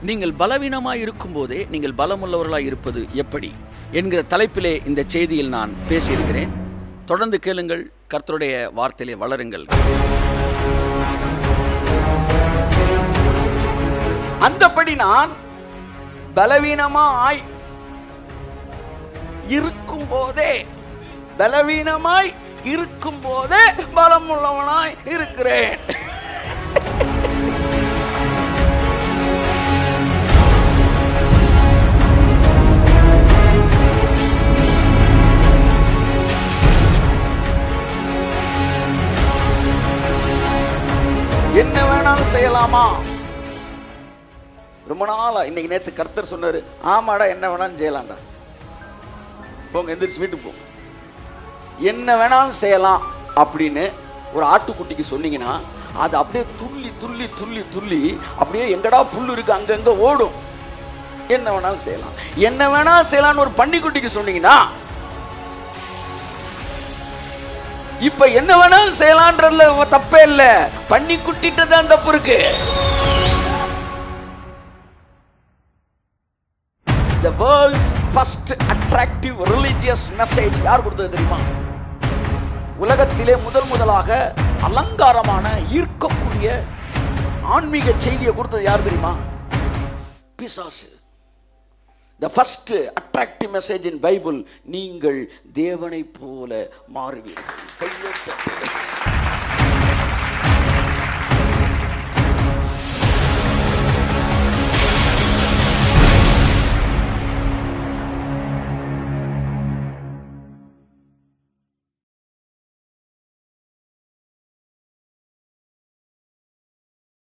நீங்கள் பலவீனமாய் இருக்கும்போதே நீங்கள் பலமுள்ளவர்களாய் இருப்பது எப்படி என்கிற தலைப்பிலே இந்த செய்தியில் நான் பேசியிருக்கிறேன் தொடர்ந்து கேளுங்கள் கர்த்தருடைய வார்த்தையிலே வளருங்கள் அந்தபடி நான் பலவீனமாய் இருக்கும் போதே பலவீனமாய் இருக்கும் போதே பலமுள்ளவனாய் இருக்கிறேன் என்ன வேணாலும் செய்யலாமா ரொம்ப நாளா இன்னைக்கு நேத்து கர்த்தர் சொன்னாரு ஆமாடா என்ன வேணாலும் செய்யலாம்டா போங்க எந்திரிச்சு வீட்டுக்கு போங்க என்ன வேணாலும் செய்யலாம் அப்படின்னு ஒரு ஆட்டுக்குட்டிக்கு சொன்னீங்கன்னா அது அப்படியே துள்ளி துள்ளி துள்ளி துள்ளி அப்படியே எங்கடா புல் இருக்கு அங்கங்க ஓடும் என்ன வேணாலும் செய்யலாம் என்ன வேணாலும் செய்யலாம்னு ஒரு பன்னிக்குட்டிக்கு சொன்னீங்கன்னா இப்ப என்ன வேணாலும் செய்யலான்றதுல தப்பே இல்லை பன்னிக்குட்டிட்ட தான் தப்பு இருக்கு the world's first attractive religious message யார் கொடுத்தது தெரியுமா உலகத்திலே முதல் முதலாக அலங்காரமான ஈர்க்கக்கூடிய ஆன்மீக செய்தியை கொடுத்தது யார் தெரியுமா பிசாசு the first attractive message in Bible நீங்கள் தேவனை போல மாறுவீர்கள் கையை தட்டுங்கள்.